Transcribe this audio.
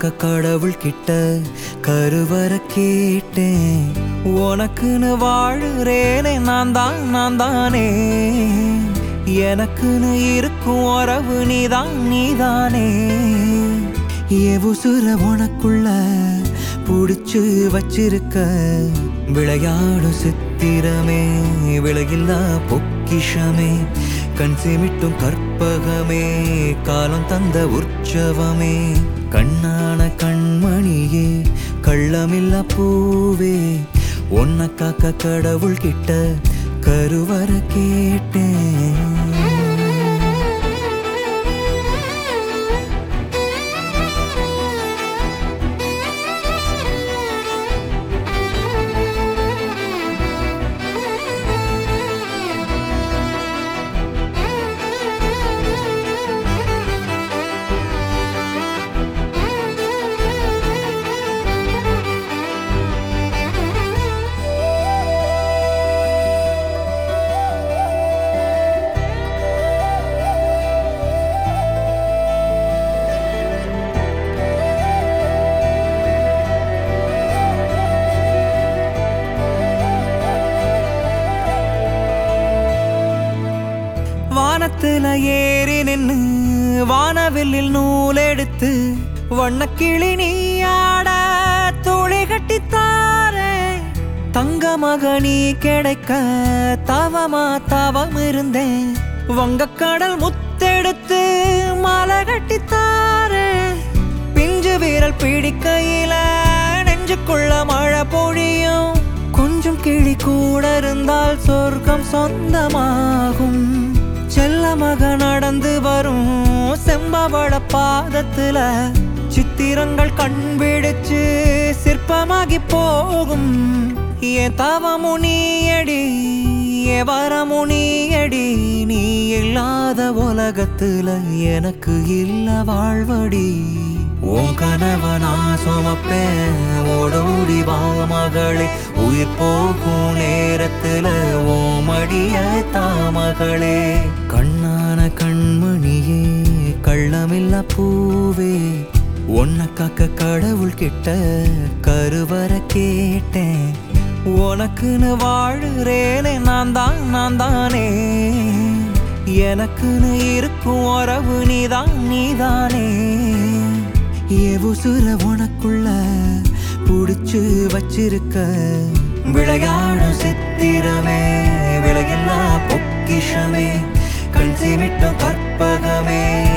காக்க கடவுள் கிட்ட கருவற கேட்டேன் உனக்குன்னு வாழுறேனே நான் தான் நான் தானே எனக்குன்னு இருக்கும் உறவு நீதான் நீதானே எவுசுர உனக்குள்ள புடிச்சு வச்சிருக்க விளையாடும் சித்திரமே விலையில்லா பொக்கிஷமே கண் சிமிட்டும் கற்பகமே காலம் தந்த உற்சவமே கண்ணான கண்மணியே கள்ளமில்லா பூவே உன்னை காக்க கடவுள் கிட்ட கருவற கேட்டேன் வானத்துல ஏறி நின்னு வானவில்லில் நூல் எடுத்து வண்ணக்கிளி நீயாட தோழி கட்டித்தாரே தங்க மகனி கிடைக்க தவமா தவம் இருந்தேன் வங்கக்கடல் முத்தெடுத்து மாலை கட்டித்தாரே பிஞ்சு வீரல் பிடிக்கையில நெஞ்சுக்குள்ள மழை பொழியும் கொஞ்சம் கிளி கூட இருந்தால் சொர்க்கம் சொந்தமாகும் செல்ல மக நடந்து வரும் செம்பவள பாதத்துல சித்திரங்கள் கண் விடுச்சு சிற்பமாகி போகும் என் தவமுனியடி என் வரமுனியடி நீ இல்லாத உலகத்துல எனக்கு இல்ல வாழ்வடி உன் கனவனா சுமப்பேன் ஓடோடி வா மகளே உயிர் போகும் நேரத்துல ஓ மடிய தாமகளே கண்ணான கண்மணியே கள்ளமில்ல பூவே உன்னை காக்க கடவுள் கிட்ட கருவற கேட்டேன் உனக்குன்னு வாழுறேனே நான் தான் நான் தானே எனக்குன்னு இருக்கும் உறவு நீதான் நீதானே எவுசுர உனக்குள்ள புடிச்சு வச்சிருக்க விளையாடும் சித்திரமே விலையில்லா பொக்கிஷமே கண் சிமிட்டும் கற்பகமே